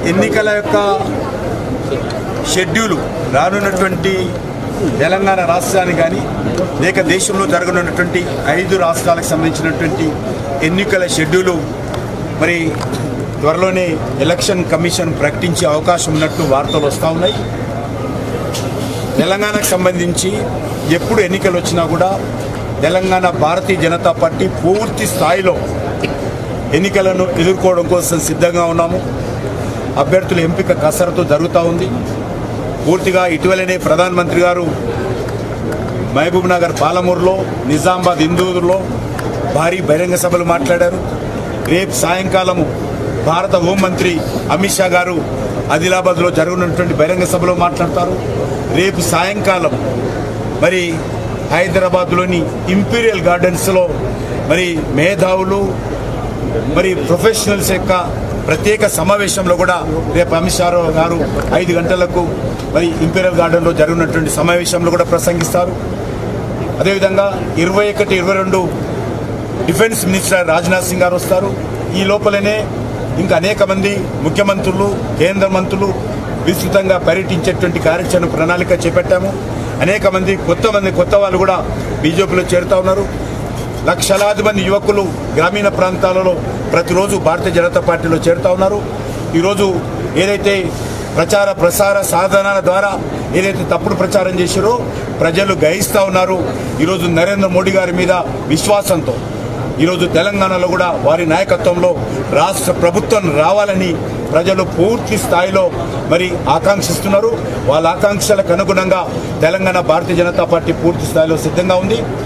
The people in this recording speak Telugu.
ఎన్నికల యొక్క షెడ్యూలు రానున్నటువంటి తెలంగాణ రాష్ట్రానికి కానీ లేక దేశంలో జరగనున్నటువంటి ఐదు రాష్ట్రాలకు సంబంధించినటువంటి ఎన్నికల షెడ్యూలు మరి త్వరలోనే ఎలక్షన్ కమిషన్ ప్రకటించే అవకాశం ఉన్నట్టు వార్తలు వస్తూ ఉన్నాయి తెలంగాణకు సంబంధించి ఎప్పుడు ఎన్నికలు వచ్చినా కూడా తెలంగాణ భారతీయ జనతా పార్టీ పూర్తి స్థాయిలో ఎన్నికలను ఎదుర్కోవడం కోసం సిద్ధంగా ఉన్నాము అభ్యర్థుల ఎంపిక కసరత్తు జరుగుతూ ఉంది పూర్తిగా ఇటీవలనే ప్రధానమంత్రి గారు మహబూబ్ నగర్ పాలమూరులో నిజామాబాద్ ఇందూరులో భారీ బహిరంగ సభలు మాట్లాడారు రేపు సాయంకాలము భారత హోంమంత్రి అమిత్ షా గారు ఆదిలాబాద్లో జరగనున్నటువంటి బహిరంగ సభలో మాట్లాడతారు రేపు సాయంకాలం మరి హైదరాబాద్లోని ఇంపీరియల్ గార్డెన్స్లో మరి మేధావులు మరి ప్రొఫెషనల్స్ యొక్క ప్రత్యేక సమావేశంలో కూడా రేపు అమిత్ షా గారు ఐదు గంటలకు మరి ఇంపీరియల్ గార్డెన్లో జరుగుతున్నటువంటి సమావేశంలో కూడా ప్రసంగిస్తారు అదేవిధంగా ఇరవై ఒకటి ఇరవై రెండు డిఫెన్స్ మినిస్టర్ రాజ్నాథ్ సింగ్ గారు వస్తారు ఈ లోపలనే ఇంకా అనేక మంది ముఖ్యమంత్రులు కేంద్ర మంత్రులు విస్తృతంగా పర్యటించేటువంటి కార్యాచరణ ప్రణాళిక చేపట్టాము అనేక మంది కొత్త మంది కొత్త వాళ్ళు కూడా బీజేపీలో చేరుతా ఉన్నారు లక్షలాది మంది యువకులు గ్రామీణ ప్రాంతాలలో ప్రతిరోజు భారతీయ జనతా పార్టీలో చేరుతా ఉన్నారు ఈరోజు ఏదైతే ప్రచార ప్రసార సాధనాల ద్వారా ఏదైతే తప్పుడు ప్రచారం చేశారో ప్రజలు గ్రహిస్తూ ఉన్నారు ఈరోజు నరేంద్ర మోడీ గారి మీద విశ్వాసంతో ఈరోజు తెలంగాణలో కూడా వారి నాయకత్వంలో రాష్ట్ర ప్రభుత్వం రావాలని ప్రజలు పూర్తి స్థాయిలో మరి ఆకాంక్షిస్తున్నారు వాళ్ళ ఆకాంక్షలకు అనుగుణంగా తెలంగాణ భారతీయ జనతా పార్టీ పూర్తి స్థాయిలో సిద్ధంగా ఉంది